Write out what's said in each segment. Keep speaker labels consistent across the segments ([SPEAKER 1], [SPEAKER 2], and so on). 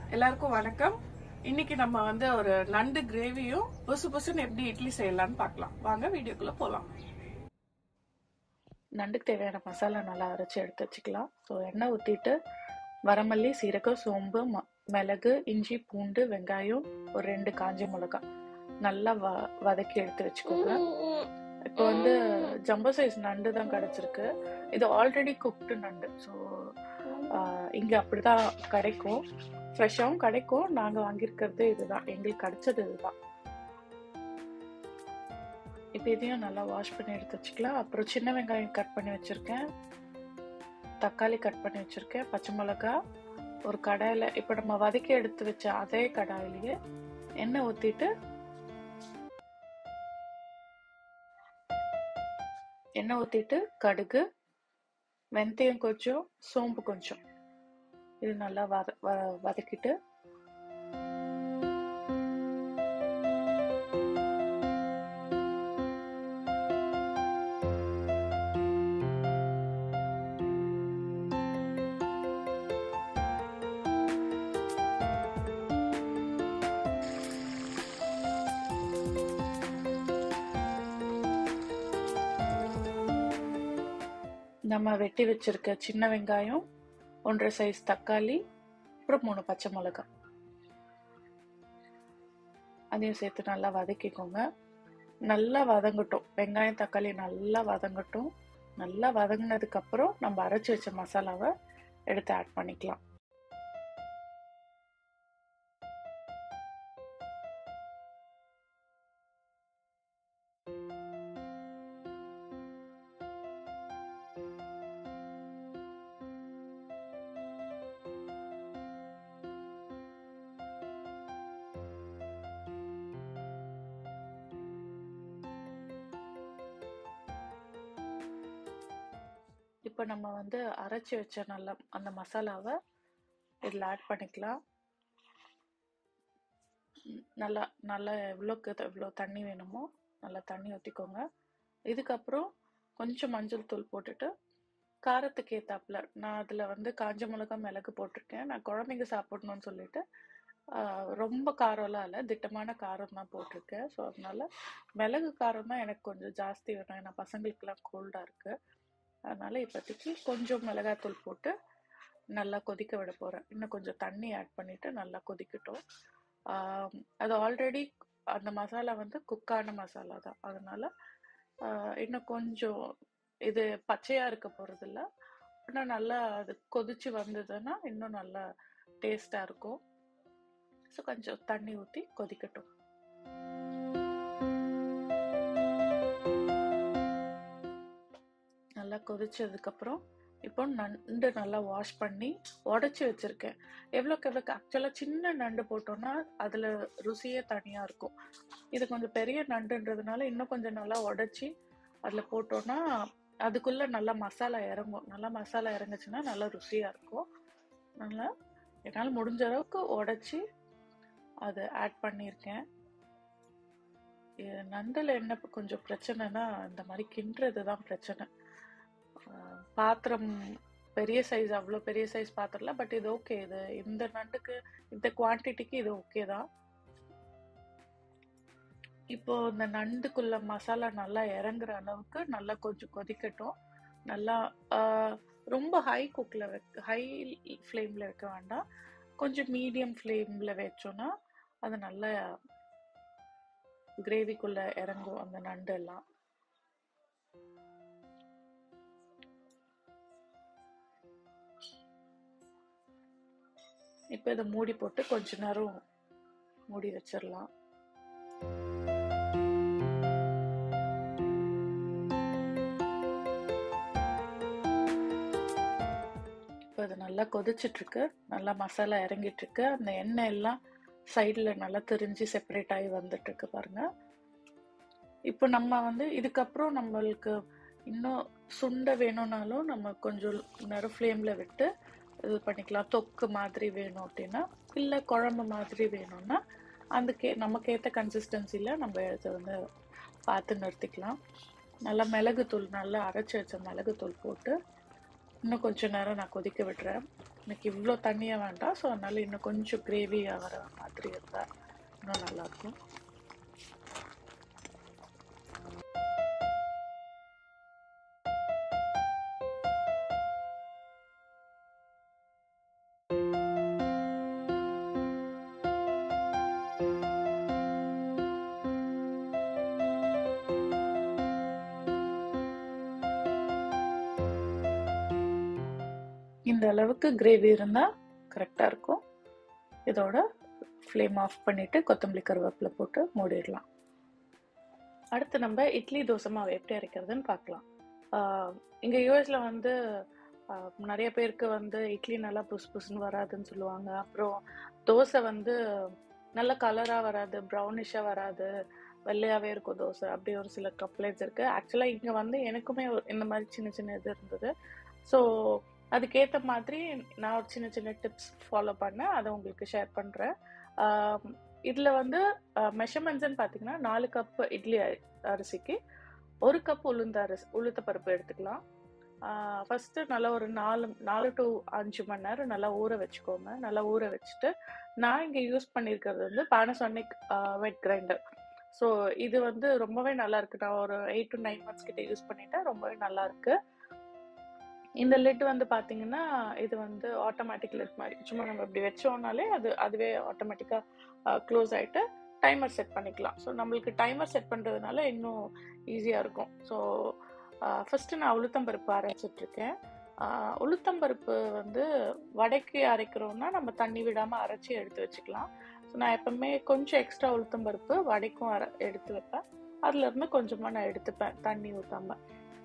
[SPEAKER 1] எல்லாருக்கும் வணக்கம் இன்னைக்கு நம்ம வந்து ஒரு நண்டு கிரேவியும் புசு புசுன்னு எப்படி இட்லி செய்யலாம்னு பார்க்கலாம் வாங்க வீடியோக்குள்ள போலாம்
[SPEAKER 2] நண்டுக்கு தேவையான மசாலா நல்லா அரைச்சி எடுத்து வச்சுக்கலாம் ஸோ எண்ணெய் ஊற்றிட்டு வரமல்லி சீரகம் சோம்பு ம- மிளகு இஞ்சி பூண்டு வெங்காயம் ஒரு ரெண்டு காஞ்ச மிளகாய் நல்லா வ வதக்கி எடுத்து வச்சுக்கோங்க இப்போ வந்து ஜம்போ சைஸ் நண்டு தான் கிடச்சிருக்கு இது ஆல்ரெடி குக்டு நண்டு ஸோ இங்கே அப்படிதான் கிடைக்கும் ஃப்ரெஷ்ஷாகவும் கிடைக்கும் நாங்கள் வாங்கியிருக்கிறது இதுதான் எங்களுக்கு கிடைச்சது இதுதான் இப்போ இதையும் நல்லா வாஷ் பண்ணி எடுத்து வச்சுக்கலாம் அப்புறம் சின்ன வெங்காயம் கட் பண்ணி வச்சுருக்கேன் தக்காளி கட் பண்ணி வச்சுருக்கேன் பச்சை மிளகா ஒரு கடாயில் இப்போ நம்ம வதக்கி எடுத்து வச்ச அதே கடாயிலேயே எண்ணெய் ஊற்றிட்டு எண்ணெய் ஊற்றிட்டு கடுகு வெந்தயம் கொஞ்சம் சோம்பு கொஞ்சம் இது நல்லா வத வ- வதக்கிட்டு நம்ம வெட்டி வச்சிருக்க சின்ன வெங்காயம் ஒன்றரை சைஸ் தக்காளி அப்புறம் மூணு பச்சை மிளகாய் அதையும் சேர்த்து நல்லா வதக்கிக்கோங்க நல்லா வதங்கட்டும் வெங்காயம் தக்காளி நல்லா வதங்கட்டும் நல்லா வதங்கினதுக்கு அப்புறம் நம்ம அரைச்சி வச்ச மசாலாவை எடுத்து ஆட் பண்ணிக்கலாம் இப்போ நம்ம வந்து அரைச்சி வச்ச நல்ல அந்த மசாலாவை இதில் ஆட் பண்ணிக்கலாம் ம், நல்லா நல்லா எவ்வளோக்கு எவ்வளோ தண்ணி வேணுமோ நல்லா தண்ணி ஊற்றிக்கோங்க இதுக்கப்புறம் கொஞ்சம் மஞ்சள் தூள் போட்டுட்டு காரத்துக்கு ஏத்தாப்புல நான் அதில் வந்து காஞ்ச மிளகா மிளகு போட்டிருக்கேன் நான் குழந்தைங்க சாப்பிடணும்னு சொல்லிட்டு ஆஹ், ரொம்ப காரம்லாம் இல்லை திட்டமான காரம் தான் போட்டிருக்கேன் ஸோ அதனால மிளகு காரம் தான் எனக்கு கொஞ்சம் ஜாஸ்தி வேணும் ஏன்னா பசங்களுக்குலாம் கோல்டாக இருக்குது அதனால இப்போதைக்கு கொஞ்சம் மிளகாத்தூள் போட்டு நல்லா கொதிக்க விட போகிறேன் இன்னும் கொஞ்சம் தண்ணி ஆட் பண்ணிட்டு நல்லா கொதிக்கட்டும் ஆம், அது ஆல்ரெடி அந்த மசாலா வந்து குக்கான மசாலா தான் அதனால ஆஹ், இன்னும் கொஞ்சம் இது பச்சையாக இருக்க போகிறதில்ல இன்னும் நல்லா அது கொதிச்சு வந்ததுன்னா இன்னும் நல்லா டேஸ்டாக இருக்கும் ஸோ கொஞ்சம் தண்ணி ஊற்றி கொதிக்கட்டும் நல்லா கொதிச்சதுக்கப்புறம் இப்போ நண்டு நல்லா வாஷ் பண்ணி உடச்சி வச்சிருக்கேன் எவ்வளோக்கு எவ்வளோக்கு ஆக்சுவலாக சின்ன நண்டு போட்டோம்னா அதில் ருசியே தனியாக இருக்கும் இது கொஞ்சம் பெரிய நண்டுன்றதுனால இன்னும் கொஞ்சம் நல்லா உடச்சி அதில் போட்டோம்னா அதுக்குள்ளே நல்லா மசாலா இறங்கும் நல்லா மசாலா இறங்குச்சுன்னா நல்லா ருசியாக இருக்கும் நல்லா என்னால் முடிஞ்ச அளவுக்கு உடச்சி அதை ஆட் பண்ணியிருக்கேன் இது நண்டில் என்ன கொஞ்சம் பிரச்சனைனா இந்த மாதிரி கிண்டுறது தான் பிரச்சனை ஆஹ் பாத்திரம் பெரிய சைஸ் அவ்வளோ பெரிய சைஸ் பாத்திரம்ல பட் இது ஓகே இது இந்த நண்டுக்கு இந்த குவான்டிட்டிக்கு இது ஓகே தான் இப்போ இந்த நண்டுக்குள்ள மசாலா நல்லா இறங்குற அளவுக்கு நல்லா கொஞ்சம் கொதிக்கட்டும் நல்லா ஆஹ், ரொம்ப ஹை குக்கில் வைக்க ஹை ஃப்ளேமில் வைக்க வேண்டாம் கொஞ்சம் மீடியம் ஃப்ளேமில் வச்சோன்னா அது நல்லா கிரேவிக்குள்ள இறங்கும் அந்த நண்டு எல்லாம் இப்போ இதை மூடி போட்டு கொஞ்ச நேரம் மூடி வச்சிடலாம் இப்போ இது நல்லா கொதிச்சிட்டு இருக்கு நல்லா மசாலா இறங்கிட்டு இருக்கு அந்த எண்ணெய் எல்லாம் சைடில் நல்லா திரிஞ்சு செப்பரேட் ஆகி வந்துட்டு இருக்கு பாருங்க இப்போ நம்ம வந்து இதுக்கப்புறம் நம்மளுக்கு இன்னும் சுண்ட வேணும்னாலும் நம்ம கொஞ்சம் நேரம் ஃப்ளேமில் விட்டு இது பண்ணிக்கலாம் தொக்கு மாதிரி வேணும் அப்படின்னா இல்லை குழம்பு மாதிரி வேணும்னா அதுக்கே நமக்கு ஏற்ற கன்சிஸ்டன்சியில் நம்ம இதை வந்து பார்த்து நிறுத்திக்கலாம் நல்லா மிளகுத்தூள் நல்லா அரைச்சி வச்ச மிளகுத்தூள் போட்டு இன்னும் கொஞ்ச நேரம் நான் கொதிக்க விடுறேன் எனக்கு இவ்வளோ தண்ணியாக வேண்டாம் ஸோ அதனால இன்னும் கொஞ்சம் கிரேவியாக வர மாதிரி இருந்தால் இன்னும் நல்லாயிருக்கும் இந்த அளவுக்கு கிரேவி இருந்தால் கரெக்டாக இருக்கும் இதோட ஃப்ளேம் ஆஃப் பண்ணிவிட்டு கொத்தமல்லி கருவேப்பிலை போட்டு மூடிடலாம் அடுத்து நம்ம இட்லி தோசை மாவு எப்படி அரைக்கிறதுன்னு பார்க்கலாம் இங்கே யூஎஸ்ல வந்து ஆஹ், நிறைய பேருக்கு வந்து இட்லி நல்லா புசு புசுன்னு வராதுன்னு சொல்லுவாங்க அப்புறம் தோசை வந்து நல்ல கலராக வராது ப்ரௌனிஷாக வராது வெள்ளையாகவே இருக்கும் தோசை அப்படி ஒரு சில கம்ப்ளைண்ட்ஸ் இருக்குது ஆக்சுவலாக இங்கே வந்து எனக்குமே ஒரு- இந்த மாதிரி சின்ன சின்ன இது இருந்தது ஸோ அதுக்கேற்ற மாதிரி நான் ஒரு சின்ன சின்ன டிப்ஸ் ஃபாலோ பண்ணேன் அதை உங்களுக்கு ஷேர் பண்ணுறேன் இதில் வந்து மெஷர்மெண்ட்ஸ்ன்னு பார்த்தீங்கன்னா நாலு கப் இட்லி அரி- அரிசிக்கு ஒரு கப் உளுந்த அரிசி உளுத்த பருப்பு எடுத்துக்கலாம் ஃபஸ்ட்டு நல்லா ஒரு நாலு நாலு டு அஞ்சு மணி நேரம் நல்லா ஊற வச்சுக்கோங்க நல்லா ஊற வச்சுட்டு நான் இங்கே யூஸ் பண்ணியிருக்கிறது வந்து பானசானிக் வெட் கிரைண்டர் ஸோ இது வந்து ரொம்பவே நல்லா இருக்கு நான் ஒரு எயிட் டு நைன் மந்த்ஸ் கிட்ட யூஸ் பண்ணிட்டேன் ரொம்பவே நல்லா இருக்கு இந்த லிட் வந்து பாத்தீங்கன்னா இது வந்து ஆட்டோமேட்டிக் லிட் மாதிரி சும்மா நம்ம இப்படி வச்சோம்னாலே அது அதுவே ஆட்டோமேட்டிக்காக க்ளோஸ் ஆயிட்டு டைமர் செட் பண்ணிக்கலாம் ஸோ நம்மளுக்கு டைமர் செட் பண்ணுறதுனால இன்னும் ஈஸியாக இருக்கும் ஸோ ஃபஸ்ட்டு நான் உளுத்தம்பருப்பு அரைச்சிட்ருக்கேன் உளுத்தம்பருப்பு வந்து வடைக்கு அரைக்கிறோம்னா நம்ம தண்ணி விடாமல் அரைச்சி எடுத்து வச்சுக்கலாம் ஸோ நான் எப்பவுமே கொஞ்சம் எக்ஸ்ட்ரா உளுத்தம்பருப்பு வடைக்கும் அரை எடுத்து வைப்பேன் அதுலேருந்து கொஞ்சமாக நான் எடுத்துப்பேன் தண்ணி ஊற்றாம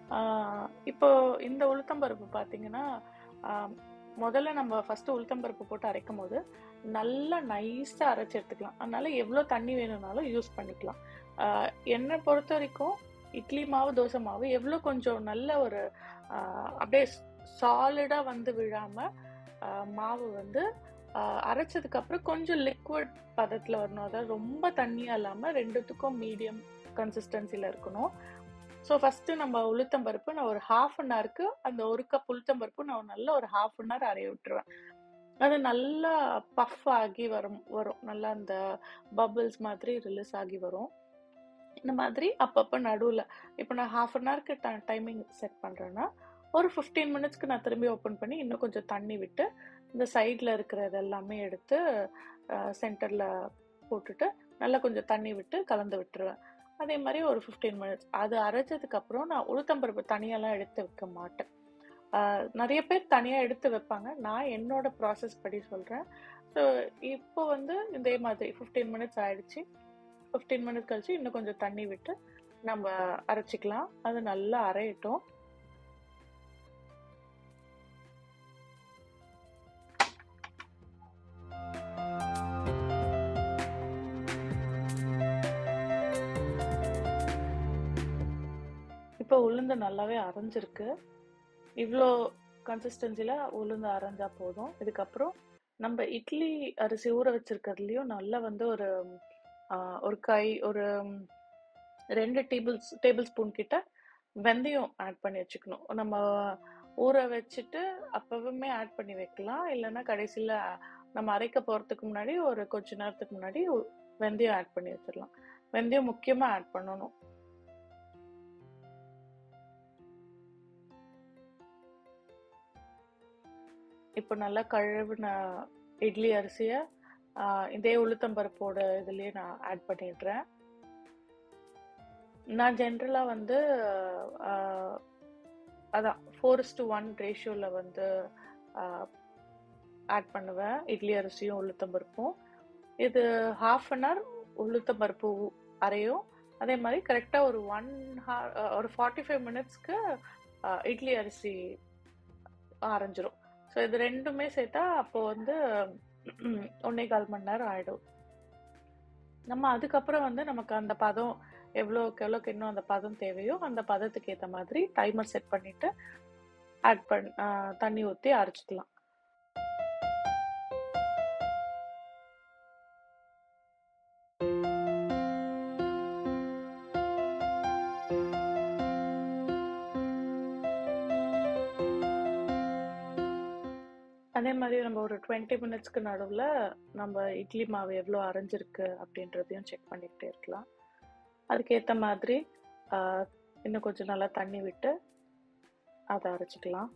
[SPEAKER 2] இப்போ இந்த உளுத்தம்பருப்பு பார்த்தீங்கன்னா ஆஹ், முதல்ல நம்ம ஃபர்ஸ்ட் உளுத்தம்பருப்பு போட்டு அரைக்கும் போது நல்லா நைஸாக அரைச்சி எடுத்துக்கலாம் அதனால எவ்வளோ தண்ணி வேணும்னாலும் யூஸ் பண்ணிக்கலாம் ஆஹ், என்னை பொறுத்த வரைக்கும் இட்லி மாவு தோசை மாவு எவ்வளோ கொஞ்சம் நல்ல ஒரு ஆஹ், அப்படியே சாலிடாக வந்து விழாம ஆஹ், மாவு வந்து ஆஹ், அரைச்சதுக்கு அப்புறம் கொஞ்சம் லிக்விட் பதத்தில் வரணும் அதாவது ரொம்ப தண்ணியாக இல்லாமல் ரெண்டுத்துக்கும் மீடியம் கன்சிஸ்டன்சியில் இருக்கணும் ஸோ ஃபஸ்ட்டு நம்ம உளுத்தம்பருப்பு நான் ஒரு ஹாஃப் அன் ஹவருக்கு அந்த ஒரு கப் உளுத்தம்பருப்பு நான் நல்லா ஒரு ஹாஃப் அன் ஹவர் அரைய விட்டுருவேன் அது நல்லா பஃப் ஆகி வரும் வரும் நல்லா அந்த பபிள்ஸ் மாதிரி ரிலீஸ் ஆகி வரும் இந்த மாதிரி அப்பப்போ நடுவில் இப்போ நான் ஹாஃப் அன் ஹவருக்கு டைமிங் செட் பண்ணுறேன்னா ஒரு ஃபிஃப்டீன் மினிட்ஸ்க்கு நான் திரும்பி ஓப்பன் பண்ணி இன்னும் கொஞ்சம் தண்ணி விட்டு இந்த சைடில் இருக்கிறது எல்லாமே எடுத்து சென்டரில் போட்டுட்டு நல்லா கொஞ்சம் தண்ணி விட்டு கலந்து விட்டுருவேன் அதே மாதிரி ஒரு ஃபிஃப்டீன் மினிட்ஸ் அது அரைச்சதுக்கு அப்புறம் நான் உளுத்தம்பருப்பு தனியெல்லாம் எடுத்து வைக்க மாட்டேன் ஆஹ் நிறைய பேர் தனியாக எடுத்து வைப்பாங்க நான் என்னோட ப்ராசஸ் படி சொல்கிறேன் ஸோ இப்போ வந்து இதே மாதிரி ஃபிஃப்டீன் மினிட்ஸ் ஆயிடுச்சு ஃபிஃப்டீன் மினிட்ஸ் கழிச்சு இன்னும் கொஞ்சம் தண்ணி விட்டு நம்ம அரைச்சிக்கலாம் அது நல்லா அரையட்டும் இப்போ உளுந்து நல்லாவே அரைஞ்சிருக்கு இவ்வளோ கன்சிஸ்டன்சியில் உளுந்து அரைஞ்சா போதும் இதுக்கப்புறம் நம்ம இட்லி அரிசி ஊற வச்சிருக்கிறதுலையும் நல்லா வந்து ஒரு ஆஹ், ஒரு கை ஒரு ம், ரெண்டு டேபிள் டேபிள் ஸ்பூன் கிட்ட வெந்தயம் ஆட் பண்ணி வச்சுக்கணும் நம்ம ஊற வச்சுட்டு அப்பவுமே ஆட் பண்ணி வைக்கலாம் இல்லைன்னா கடைசியில் நம்ம அரைக்க போகிறதுக்கு முன்னாடி ஒரு கொஞ்ச நேரத்துக்கு முன்னாடி உ- வெந்தயம் ஆட் பண்ணி வச்சிடலாம் வெந்தயம் முக்கியமாக ஆட் பண்ணணும் இப்போ நல்லா கழுவின இட்லி அரிசியை இதே உளுத்தம்பருப்போட இதுலயே நான் ஆட் பண்ணிடுறேன் நான் ஜென்ரலாக வந்து ஆஹ், அதான் ஃபோர் டு ஒன் ரேஷியோவில் வந்து ஆட் பண்ணுவேன் இட்லி அரிசியும் உளுத்தம்பருப்பும் இது ஹாஃப் அன் ஹவர் உளுத்தம்பருப்பு ஊ- அரையும் அதே மாதிரி கரெக்டாக ஒரு ஒன் ஒரு ஃபார்ட்டி ஃபைவ் மினிட்ஸ்க்கு இட்லி அரிசி அரைஞ்சிரும் ஸோ இது ரெண்டுமே சேர்த்தா அப்போ வந்து ஒன்னே கால் மணி நேரம் ஆயிடும் நம்ம அதுக்கப்புறம் வந்து நமக்கு அந்த பதம் எவ்வளோக்கு எவ்வளோக்கு இன்னும் அந்த பதம் தேவையோ அந்த பதத்துக்கு ஏற்ற மாதிரி டைமர் செட் பண்ணிட்டு ஆட் பண் ஆஹ் தண்ணி ஊற்றி அரைச்சிக்கலாம் அதே மாதிரி நம்ம ஒரு டுவெண்ட்டி மினிட்ஸ்க்கு நடுவில் நம்ம இட்லி மாவு எவ்வளோ அரைஞ்சிருக்கு அப்படின்றதையும் செக் பண்ணிக்கிட்டே இருக்கலாம் அதுக்கேற்ற மாதிரி ஆஹ், இன்னும் கொஞ்சம் நல்லா தண்ணி விட்டு அதை அரைச்சிக்கலாம்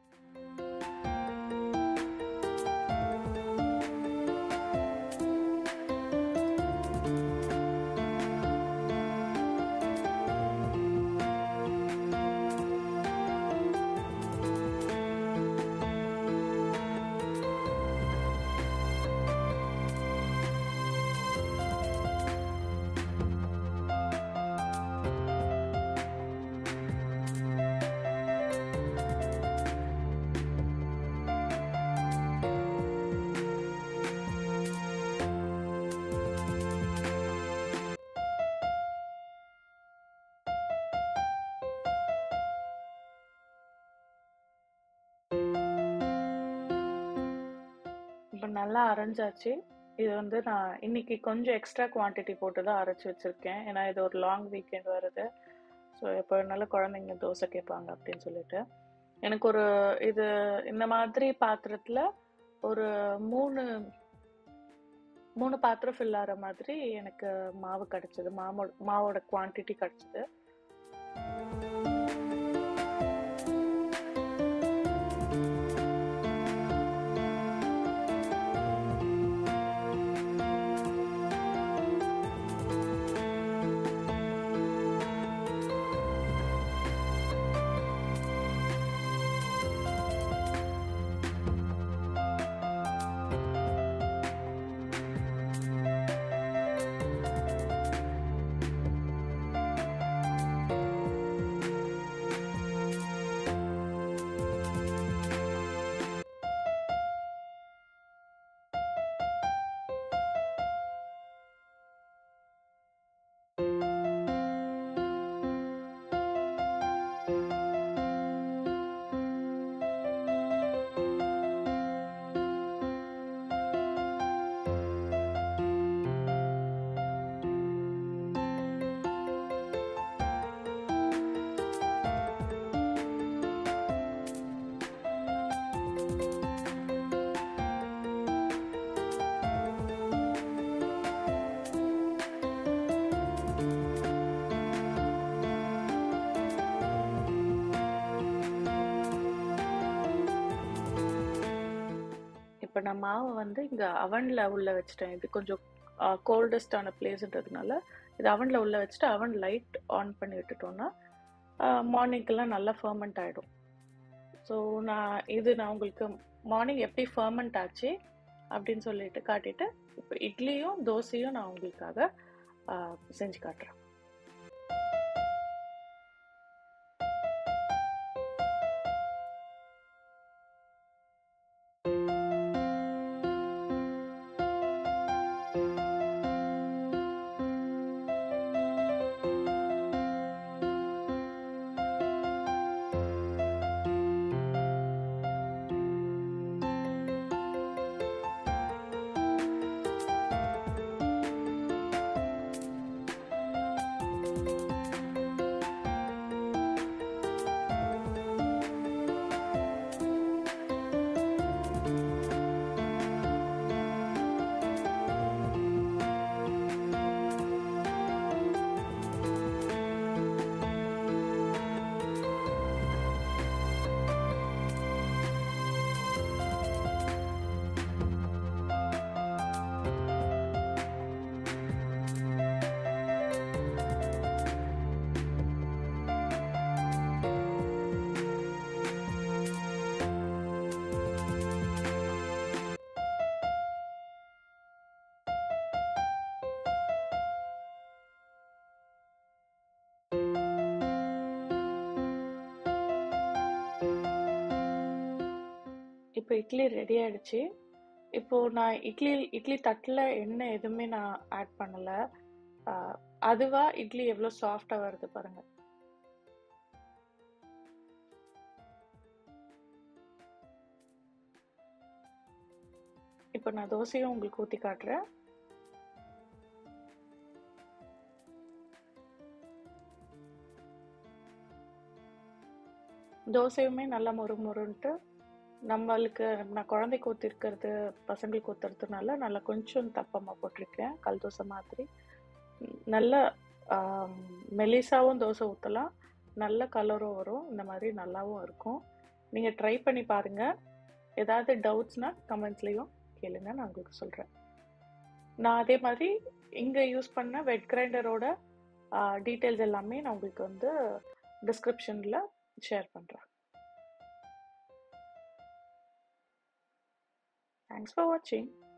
[SPEAKER 2] இப்போ நல்லா அரைஞ்சாச்சு இது வந்து நான் இன்னைக்கு கொஞ்சம் எக்ஸ்ட்ரா குவாண்டிட்டி போட்டு தான் அரைச்சி வச்சிருக்கேன் ஏன்னா இது ஒரு லாங் வீக்கெண்ட் வருது ஸோ எப்போ வேணாலும் குழந்தைங்க தோசை கேட்பாங்க அப்படின்னு சொல்லிட்டு எனக்கு ஒரு இது இந்த மாதிரி பாத்திரத்தில் ஒரு மூணு மூணு பாத்திரம் ஃபில் ஆகிற மாதிரி எனக்கு மாவு கிடைச்சது மாவோட மாவோட குவான்டிட்டி கிடைச்சது இப்போ நான் மாவை வந்து இங்கே அவனில் உள்ள வச்சுட்டேன் இது கொஞ்சம் கோல்டஸ்டான பிளேஸ்ன்றதுனால இது அவனில் உள்ள வச்சுட்டு அவன் லைட் ஆன் பண்ணி விட்டுட்டோம்னா மார்னிங்க்கெல்லாம் நல்லா ஃபர்மெண்ட் ஆகிடும் ஸோ நான் இது நான் உங்களுக்கு மார்னிங் எப்படி ஃபர்மெண்ட் ஆச்சு அப்படின்னு சொல்லிட்டு காட்டிட்டு இப்போ இட்லியும் தோசையும் நான் உங்களுக்காக ஆ, செஞ்சு காட்டுறேன் இப்போ இட்லி ரெடி ஆயிடுச்சு இப்போ நான் இட்லி இட்லி தட்டில் எண்ணெய் எதுவுமே நான் ஆட் பண்ணல ஆஹ் அதுவா இட்லி எவ்வளோ சாஃப்டா வருது பாருங்க இப்போ நான் தோசையும் உங்களுக்கு ஊற்றி காட்டுறேன் தோசையுமே நல்லா மொறு மொறுன்ட்டு நம்மளுக்கு நான் குழந்தைக்கு ஊற்றிருக்கிறது பசங்களுக்கு ஊற்றுறதுனால நல்லா கொஞ்சம் தப்பமாக போட்டிருக்கேன் கல் தோசை மாதிரி ம், நல்ல ஆம், மெலிசாவும் தோசை ஊற்றலாம் நல்ல கலரும் வரும் இந்த மாதிரி நல்லாவும் இருக்கும் நீங்கள் ட்ரை பண்ணி பாருங்கள் ஏதாவது டவுட்ஸ்னால் கமெண்ட்ஸ்லேயும் கேளுங்க நான் உங்களுக்கு சொல்கிறேன் நான் அதே மாதிரி இங்கே யூஸ் பண்ண வெட் கிரைண்டரோட டீட்டெயில்ஸ் எல்லாமே நான் உங்களுக்கு வந்து டிஸ்கிரிப்ஷனில் ஷேர் பண்ணுறேன் தேங்க்ஸ் ஃபார் வாட்சிங்